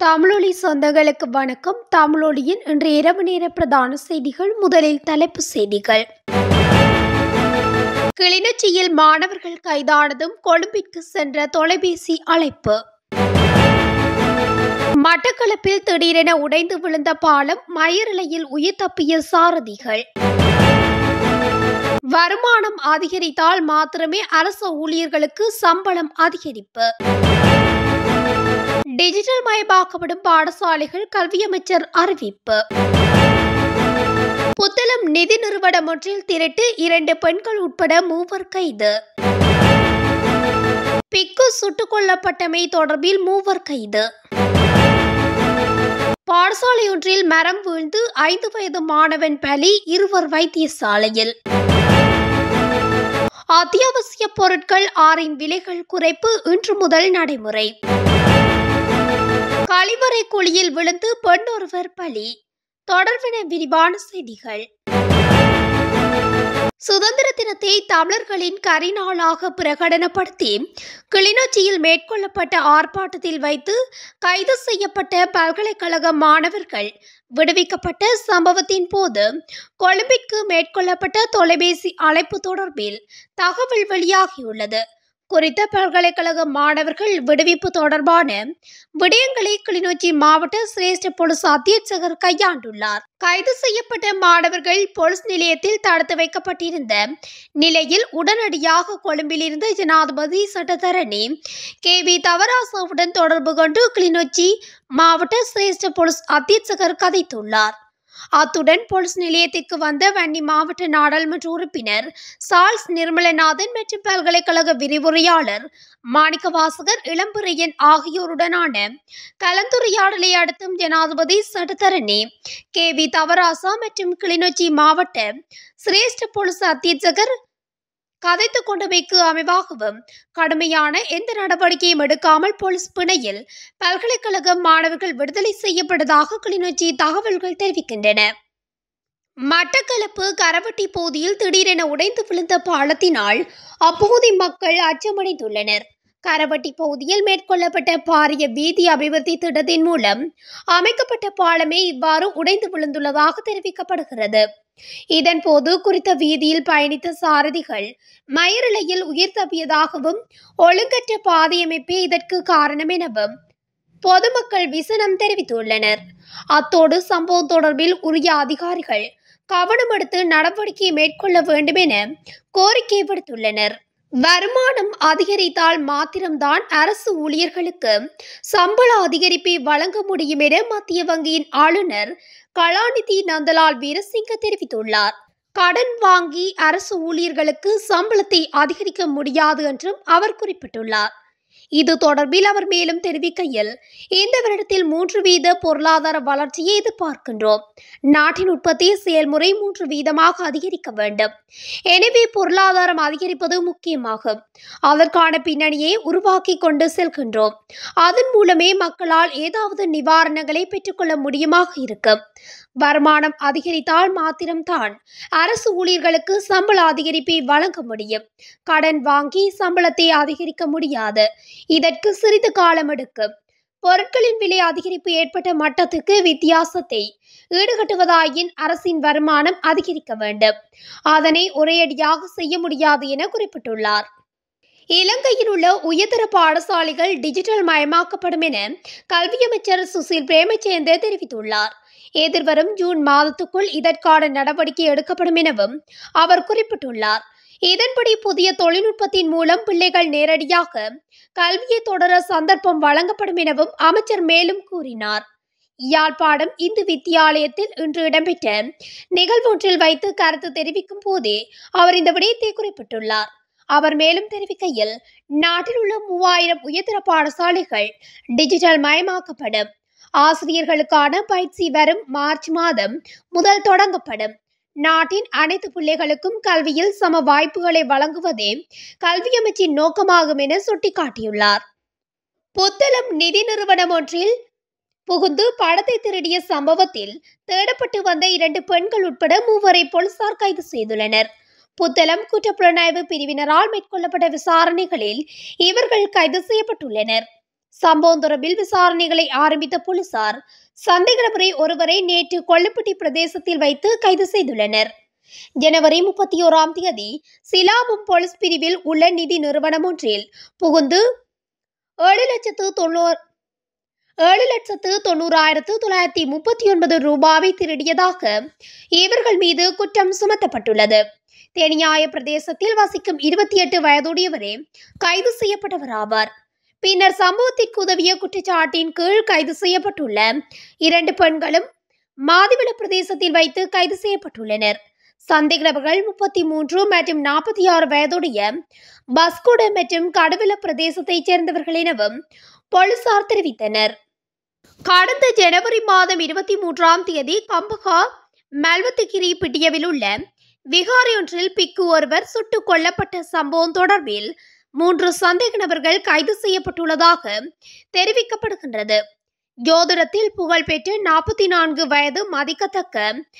தமிழொலி சொந்தங்களுக்கு வணக்கம் தமிழொலியின் இன்று இரவு நேர பிரதான செய்திகள் முதலில் தலைப்பு செய்திகள் கிளிநொச்சியில் மாணவர்கள் கைதானதும் கொழும்பிற்கு சென்ற தொலைபேசி அழைப்பு மட்டக்களப்பில் திடீரென உடைந்து விழுந்த பாலம் மயிரிழையில் உயிர் தப்பிய சாரதிகள் வருமானம் அதிகரித்தால் மாத்திரமே அரசு ஊழியர்களுக்கு சம்பளம் அதிகரிப்பு டிஜிட்டல் மயமாக்கப்படும் பாடசாலைகள் கல்வி அமைச்சர் அறிவிப்பு புத்தளம் நிதி நிறுவனம் ஒன்றில் திருட்டு இரண்டு பெண்கள் உட்பட மூவர் கைது பிக்கு சுட்டுக் கொல்லப்பட்டமை தொடர்பில் மூவர் கைது பாடசாலை ஒன்றில் மரம் வீழ்ந்து ஐந்து வயது மாணவன் பலி இருவர் வைத்தியசாலையில் அத்தியாவசிய பொருட்கள் ஆறின் விலைகள் குறைப்பு இன்று முதல் நடைமுறை கழிவறை குழியில் விழுந்து பெண் ஒருவர் பலி தொடர்பென விரிவான செய்திகள் சுதந்திர தினத்தை தமிழர்களின் கரிநாளாக பிரகடனப்படுத்தி கிளிநொச்சியில் மேற்கொள்ளப்பட்ட ஆர்ப்பாட்டத்தில் வைத்து கைது செய்யப்பட்ட பல்கலைக்கழக மாணவர்கள் விடுவிக்கப்பட்ட சம்பவத்தின் போது கொழும்பிற்கு மேற்கொள்ளப்பட்ட தொலைபேசி அழைப்பு தொடர்பில் தகவல் வெளியாகியுள்ளது குறித்த பல்கலைக்கழக மாணவர்கள் விடுவிப்பு தொடர்பான விடயங்களை கிளிநொச்சி மாவட்ட சிரேஷ்ட போலீஸ் அத்தியட்சகர் கையாண்டுள்ளார் கைது செய்யப்பட்ட மாணவர்கள் போலீஸ் நிலையத்தில் தடுத்து வைக்கப்பட்டிருந்த நிலையில் உடனடியாக கொழும்பிலிருந்து ஜனாதிபதி சட்டத்தரணி கே வி தவராசாவுடன் தொடர்பு கொண்டு கிளிநொச்சி மாவட்ட சிரேஷ்ட போலீஸ் அத்தியட்சகர் கதைத்துள்ளார் அத்துடன் போலீஸ் நிலையத்திற்கு வந்த வன்னி மாவட்ட நாடாளுமன்ற உறுப்பினர் சால்ஸ் நிர்மலநாதன் மற்றும் பல்கலைக்கழக விரிவுரையாளர் மாணிக்கவாசகர் இளம்பிரையன் ஆகியோருடனான கலந்துரையாடலை அடுத்தும் ஜனாதிபதி சட்டத்தரணி கே வி தவராசா மற்றும் கிளிநொச்சி மாவட்ட சிரேஷ்ட போலீஸ் அத்தியட்சகர் கதைத்து கொண்டமைக்கு அமைவாகவும் கடுமையான எந்த நடவடிக்கையும் எடுக்காமல் போலீஸ் பிணையில் பல்கலைக்கழக மாணவர்கள் விடுதலை செய்யப்பட்டதாக கிளிநொச்சி தகவல்கள் தெரிவிக்கின்றன மட்டக்களப்பு கரவட்டி பகுதியில் திடீரென உடைந்து விழுந்த பாலத்தினால் அப்பகுதி மக்கள் அச்சமடைந்துள்ளனர் கரவட்டி பகுதியில் மேற்கொள்ளப்பட்ட பாரிய வீதி அபிவிருத்தி திட்டத்தின் மூலம் அமைக்கப்பட்ட பாலமே இவ்வாறு உடைந்து விழுந்துள்ளதாக தெரிவிக்கப்படுகிறது இதன்போது குறித்த வீதியில் பயணித்த சாரதிகள் மயிரிழையில் உயிர் தப்பியதாகவும் ஒழுங்கற்ற பாதையமைப்பே இதற்கு காரணம் எனவும் பொதுமக்கள் விசனம் தெரிவித்துள்ளனர் அத்தோடு சம்பவம் தொடர்பில் உரிய அதிகாரிகள் கவனம் எடுத்து நடவடிக்கை மேற்கொள்ள வேண்டும் என கோரிக்கை விடுத்துள்ளனர் வருமானம் அதிகரித்தால் மாத்திரம்தான் அரசு ஊழியர்களுக்கு சம்பள அதிகரிப்பை வழங்க முடியும் என மத்திய வங்கியின் ஆளுநர் கலாநிதி நந்தலால் வீரசிங்க தெரிவித்துள்ளார் கடன் வாங்கி அரசு ஊழியர்களுக்கு சம்பளத்தை அதிகரிக்க முடியாது என்றும் அவர் குறிப்பிட்டுள்ளார் இது தொடர்பில் அவர் மேலும் தெரிவிக்கையில் இந்த வருடத்தில் மூன்று வீத பொருளாதார வளர்ச்சியை எதிர்பார்க்கின்றோம் நாட்டின் உற்பத்தி செயல்முறை மூன்று வீதமாக அதிகரிக்க வேண்டும் எனவே பொருளாதாரம் அதிகரிப்பது முக்கியமாகும் அதற்கான பின்னணியை உருவாக்கி கொண்டு செல்கின்றோம் அதன் மூலமே மக்களால் ஏதாவது நிவாரணங்களை பெற்றுக்கொள்ள முடியுமாக இருக்கும் வருமானம் அதிகரித்தால் மாத்திரம்தான் அரசு ஊழியர்களுக்கு சம்பள அதிகரிப்பை வழங்க முடியும் கடன் வாங்கி சம்பளத்தை அதிகரிக்க முடியாது இதற்கு சிறிது காலம் எடுக்கும் பொருட்களின் விலை அதிகரிப்பு ஏற்பட்ட மட்டத்துக்கு வித்தியாசத்தை ஈடுகட்டுவதாயின் அரசின் வருமானம் அதிகரிக்க வேண்டும் அதனை ஒரேயடியாக செய்ய முடியாது என குறிப்பிட்டுள்ளார் இலங்கையில் உள்ள உயர்தர பாடசாலைகள் டிஜிட்டல் மயமாக்கப்படும் என கல்வி அமைச்சர் சுசில் பிரேமச்சேந்த தெரிவித்துள்ளார் எதிர்வரும் ஜூன் மாதத்துக்குள் இதற்கான நடவடிக்கை எடுக்கப்படும் எனவும் அவர் குறிப்பிட்டுள்ளார் இதன்படி புதிய தொழில்நுட்பத்தின் மூலம் பிள்ளைகள் நேரடியாக கல்வியை தொடர சந்தர்ப்பம் வழங்கப்படும் எனவும் அமைச்சர் மேலும் கூறினார் யாழ்ப்பாணம் இந்து வித்தியாலயத்தில் இன்று இடம்பெற்ற நிகழ்வொன்றில் வைத்து கருத்து தெரிவிக்கும் போதே அவர் இந்த விடயத்தை குறிப்பிட்டுள்ளார் அவர் மேலும் தெரிவிக்கையில் நாட்டில் உள்ள மூவாயிரம் உயர்தர பாடசாலைகள் டிஜிட்டல் மயமாக்கப்படும் ஆசிரியர்களுக்கான பயிற்சி வரும் மார்ச் மாதம் முதல் தொடங்கப்படும் நாட்டின் அனைத்து பிள்ளைகளுக்கும் கல்வியில் சம வாய்ப்புகளை வழங்குவதே கல்வி அமைச்சின் நோக்கமாகும் என சுட்டிக்காட்டியுள்ளார் புத்தளம் நிதி நிறுவனம் ஒன்றில் புகுந்து படத்தை திருடிய சம்பவத்தில் தேடப்பட்டு வந்த இரண்டு பெண்கள் உட்பட மூவரை போலீசார் கைது செய்துள்ளனர் புத்தளம் குற்றப்புலனாய்வு பிரிவினரால் மேற்கொள்ளப்பட்ட விசாரணைகளில் இவர்கள் கைது செய்யப்பட்டுள்ளனர் சம்பவம் தொடர்பில் விசாரணைகளை ஆரம்பித்த போலீசார் சந்தேக நபரை ஒருவரை நேற்று கொல்லப்பட்டி பிரதேசத்தில் வைத்து கைது செய்துள்ளனர் ஜனவரி முப்பத்தி ஓராம் தேதி சிலாபம் போலீஸ் பிரிவில் உள்ள நிதி நிறுவனம் ஒன்றில் புகுந்து ஏழு லட்சத்து தொண்ணூறு ஏழு லட்சத்து தொண்ணூறாயிரத்து தொள்ளாயிரத்தி முப்பத்தி ஒன்பது ரூபாவை திருடியதாக இவர்கள் மீது குற்றம் சுமத்தப்பட்டுள்ளது தெனியாய பிரதேசத்தில் வசிக்கும் இருபத்தி எட்டு வயதுடையவரே கைது செய்யப்பட்டவர் ஆவார் பின்னர் சம்பவத்திற்கு உதவிய குற்றச்சாட்டின் கீழ் கைது செய்யப்பட்டுள்ள இரண்டு பெண்களும் மாதிவள பிரதேசத்தில் வைத்து கைது செய்யப்பட்டுள்ளனர் சந்தேக நபர்கள் முப்பத்தி மூன்று மற்றும் நாற்பத்தி ஆறு வயதுடைய பஸ்குட மற்றும் கடவுள பிரதேசத்தைச் சேர்ந்தவர்கள் எனவும் போலீசார் தெரிவித்தனர் கடந்த ஜனவரி மாதம் இருபத்தி மூன்றாம் தேதி கம்பகா மல்வத்துகிரி பிட்டியவில் உள்ள விகாரி ஒன்றில் பிக்கு ஒருவர் சுட்டுக் கொல்லப்பட்ட சம்பவம் தொடர்பில் மூன்று சந்தேக நபர்கள் கைது செய்யப்பட்டுள்ளதாக தெரிவிக்கப்படுகின்றது ஜோதிடத்தில் புகழ்பெற்ற நாற்பத்தி நான்கு வயது மதிக்கத்தக்க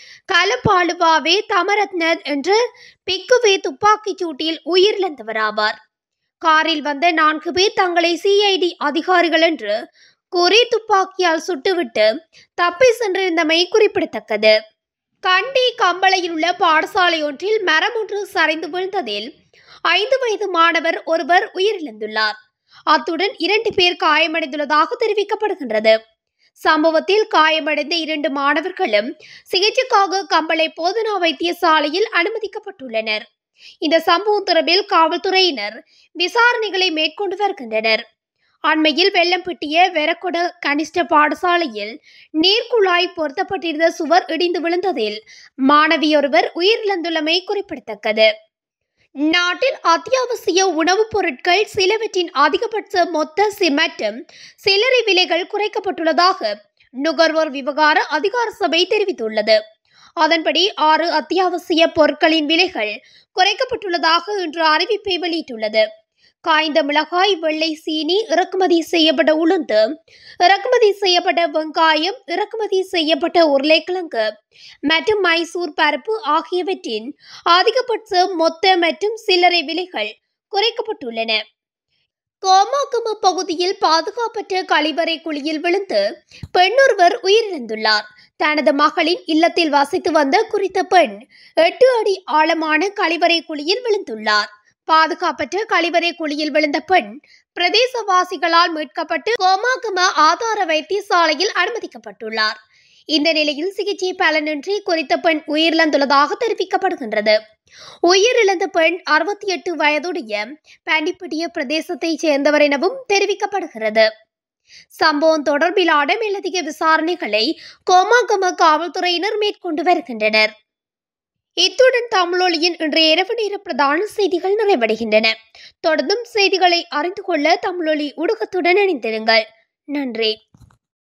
கலப்பாளுவாவே தமரத்னர் என்ற பிக்குவே துப்பாக்கிச் சூட்டில் உயிரிழந்தவராவார் காரில் வந்த நான்கு பேர் தங்களை சிஐடி அதிகாரிகள் என்று கூறி துப்பாக்கியால் சுட்டுவிட்டு தப்பி சென்றிருந்தமை குறிப்பிடத்தக்கது கண்டி கம்பளையில் உள்ள பாடசாலை ஒன்றில் மரம் ஒன்று சரிந்து விழுந்ததில் ஐந்து வயது மாணவர் ஒருவர் உயிரிழந்துள்ளார் அத்துடன் இரண்டு பேர் காயமடைந்துள்ளதாக தெரிவிக்கப்படுகின்றது சம்பவத்தில் காயமடைந்த இரண்டு மாணவர்களும் சிகிச்சைக்காக கம்பளை போதனா வைத்தியசாலையில் அனுமதிக்கப்பட்டுள்ளனர் இந்த சம்பவம் தொடர்பில் காவல்துறையினர் விசாரணைகளை மேற்கொண்டு வருகின்றனர் அண்மையில் வெள்ளம் பிட்டிய வெரக்கொட கனிஷ்ட பாடசாலையில் நீர்க்குழாய் பொருத்தப்பட்டிருந்த சுவர் இடிந்து விழுந்ததில் மாணவியொருவர் உயிரிழந்துள்ளமை குறிப்பிடத்தக்கது நாட்டில் அத்தியாவசிய உணவுப் பொருட்கள் சிலவற்றின் அதிகபட்ச மொத்த சி- மற்றும் சில்லறை விலைகள் குறைக்கப்பட்டுள்ளதாக நுகர்வோர் விவகார அதிகார சபை தெரிவித்துள்ளது அதன்படி ஆறு அத்தியாவசிய பொருட்களின் விலைகள் குறைக்கப்பட்டுள்ளதாக இன்று அறிவிப்பை வெளியிட்டுள்ளது காய்ந்த மிளகாய் வெள்ளை சீனி இறக்குமதி செய்யப்பட்ட உளுந்து இறக்குமதி செய்யப்பட்ட வெங்காயம் இறக்குமதி செய்யப்பட்ட உருளைக்கிழங்கு மற்றும் மைசூர் பருப்பு ஆகியவற்றின் அதிகபட்ச மொத்த மற்றும் சில்லறை விலைகள் குறைக்கப்பட்டுள்ளன கோமாக்கும பகுதியில் பாதுகாப்பற்ற கழிவறை குழியில் விழுந்து பெண்ணொருவர் உயிரிழந்துள்ளார் தனது மகளின் இல்லத்தில் வசித்து வந்த குறித்த பெண் எட்டு அடி ஆழமான கழிவறை குழியில் விழுந்துள்ளார் பாதுகாப்பற்ற கழிவறை குழியில் விழுந்த பெண் பிரதேசவாசிகளால் மீட்கப்பட்டு கோமாகும ஆதார வைத்தியசாலையில் அனுமதிக்கப்பட்டுள்ளார் இந்த நிலையில் சிகிச்சை பலனின்றி குறித்த பெண் உயிரிழந்துள்ளதாக தெரிவிக்கப்படுகின்றது உயிரிழந்த பெண் அறுபத்தி எட்டு வயதுடைய பாண்டிப்பட்டிய பிரதேசத்தைச் சேர்ந்தவர் எனவும் தெரிவிக்கப்படுகிறது சம்பவம் தொடர்பிலான மேலதிக விசாரணைகளை கோமாகம காவல்துறையினர் மேற்கொண்டு வருகின்றனர் இத்துடன் தமிழொலியின் இன்றைய இரவு நேர பிரதான செய்திகள் நிறைவடைகின்றன தொடர்ந்தும் செய்திகளை அறிந்து கொள்ள தமிழொலி ஊடகத்துடன் இணைந்திருங்கள் நன்றி